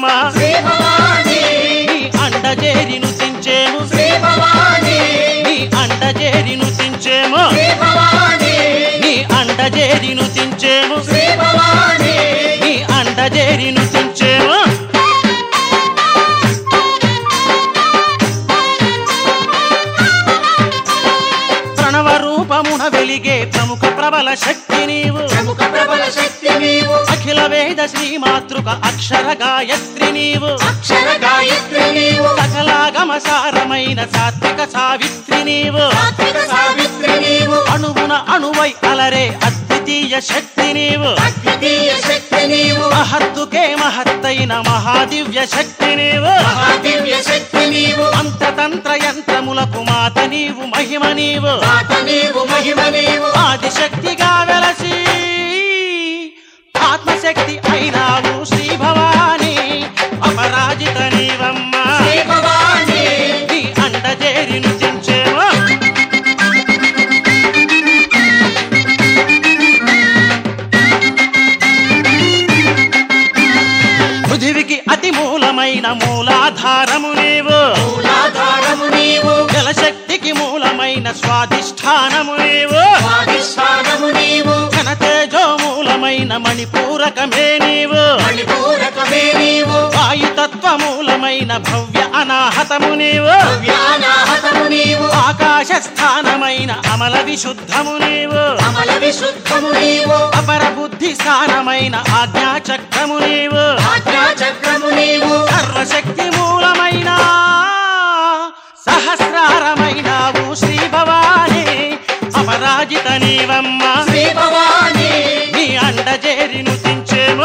నీవమ్మ శ్రీ భవాని నీ అండజేరి నుతించేము శ్రీ భవాని నీ అండజేరి నుతించేము శ్రీ భవాని నీ అండజేరి నుతించేము శ్రీ భవాని నీ అండజేరి నుతించేము ప్రణవ రూపమున వెలిగే ప్రముఖ ప్రబల శక్తి నీవు ప్రముఖ ప్రబల శక్తి నీవు అఖిల వేద శ్రీ మాతృక అక్షర గాయత్రి నీవు అక్షర గాయత్రి నీవు సకలాగమ సారమైన సాత్విక సావిత్రి నీవు సాత్విక సావిత్రి నీవు అణువున అణువై అలరే అద్వితీయ శక్తి నీవు అద్వితీయ శక్తి నీవు మహత్తుకే మహత్తైన మహాదివ్య శక్తి నీవు మహాదివ్య శక్తి నీవు అంతతంత్ర యంత్రములకు మాత నీవు మహిమ నీవు మాత నీవు మహిమ నీవు ఆదిశక్తిగా వెలసి ఆత్మశక్తి అయినావు శ్రీ భవాని అపరాజిత నీవమ్మ శ్రీ భవాని నీ అండజేరి నృతించేమో పృథివికి అతి మూలమైన మూలాధారము నీవు మూలాధారము నీవు జలశక్తికి మూలమైన స్వాధిష్టానము నీవు స్వాధిష్టానము నీవు ఘనతేజో మూలమైన మణిపూరకమే నీవు మణిపూరకమే నీవు వాయుతత్వ మూలమైన భవ్య అనాహతము నీవు వ్యానాహతము నీవు ఆకాశ స్థానమైన అమల విశుద్ధము నీవు అమల విశుద్ధము నీవు అపర బుద్ధి స్థానమైన ఆజ్ఞా చక్రము నీవు ఆజ్ఞా చక్రము నీవు సర్వశక్తి మూలమైన సహస్రారమైనావు శ్రీ భవాని అపరాజిత నీవమ్మ శ్రీ భవాని నీ అండజేరి నుతించేమో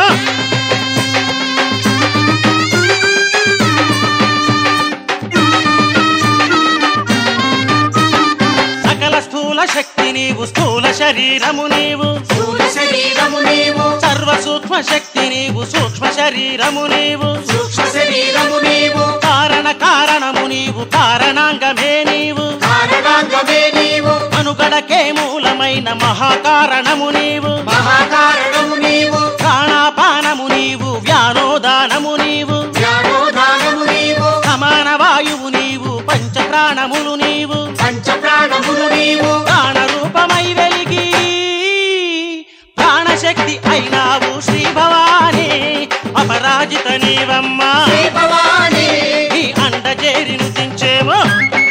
సకల స్థూల శక్తి నీవు స్థూల శరీరము నీవు స్థూల శరీరము నీవు సర్వ సూక్ష్మ శక్తి నీవు సూక్ష్మ శరీరము నీవు సూక్ష్మ శరీరము నీవు కారణ కారణము నీవు కారణాంగమే నీవు కారణాంగమే నీవు మనుగడకే మూలమైన మహాకారణము నీవు మహాకారణము నీవు ప్రాణాపానము నీవు వ్యానోదానము నీవు జ్ఞానోదానము నీవు సమాన వాయువు నీవు పంచ ప్రాణములు నీవు పంచ ప్రాణములు నీవు ప్రాణ రూపమై వెలిగి ప్రాణశక్తి అయినావు శ్రీ భవాని అపరాజిత నీవమ్మ శ్రీ భవాని నీ అండజేరి నుతించేమో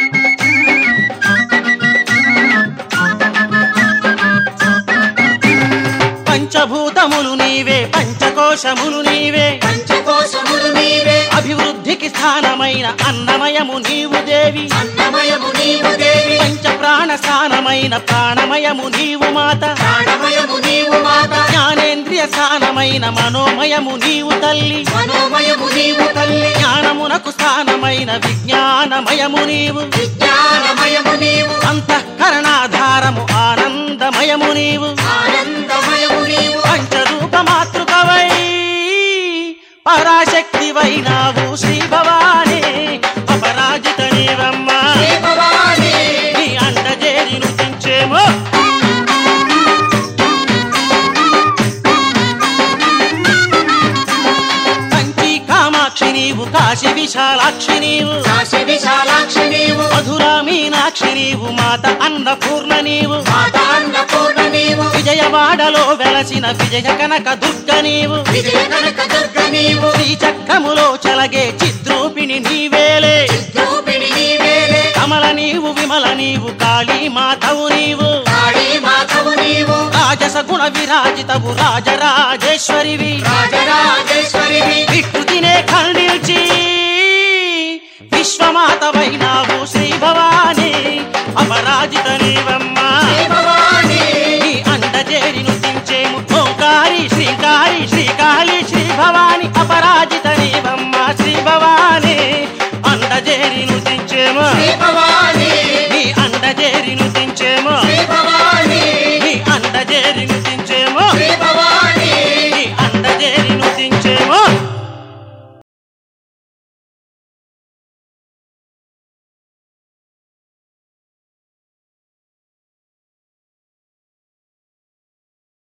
పంచభూతములు నీవే పంచకోశములు నీవే పంచకోశములు నీవే అభివృద్ధికి స్థానమైన అన్నమయము నీవు దేవి అన్నమయము నీవు దేవి పంచ ప్రాణ స్థానమైన ప్రాణమయము నీవు మాత ప్రాణమయము నీవు మాత జ్ఞానేంద్రియ స్థానమైన మనోమయము నీవు తల్లి మనోమయము నీవు తల్లి జ్ఞానమునకు స్థానమైన విజ్ఞానమయము నీవు విజ్ఞానమయము నీవు అంతఃకరణాధారము ఆనందమయము నీవు ఆనందమయము నీవు పంచరూప మాతృకవై పరాశక్తివైనావు శ్రీ భవాని అపరాజిత నీవమ్మ శ్రీ భవాని నీ అండజేరి నృతించేమో కంచి కామాక్షి నీవు కాశీ విశాలాక్షి నీవు కాశీ విశాలాక్షి నీవు మధురా మీనాక్షి నీవు మాత అన్నపూర్ణ నీవు మాత అన్నపూర్ణ నీవు విజయవాడలో వెలసిన విజయ కనక దుర్గ నీవు విజయ కనక దుర్గ నీవు శ్రీ చక్రములో చలగే చిద్రూపిణి నీవేలే రూపిణి నీవేలే కమల నీవు విమల నీవు కాళీ మాధవు నీవు కాళీ మాధవు నీవు రాజస గుణ విరాజితవు రాజరాజేశ్వరివి రాజరాజేశ్వరివి వికృతినే ఖండించి విశ్వమాతవైనావు శ్రీ భవాని అపరాజిత నీవమ్మ శ్రీ భవాని నీ అండజేరి నుతించేము ఓంకారి శ్రీకారి శ్రీకాళి శ్రీ భవాని అపరాజిత నీవమ్మ శ్రీ భవాని అండజేరి నుతించేము శ్రీ భవాని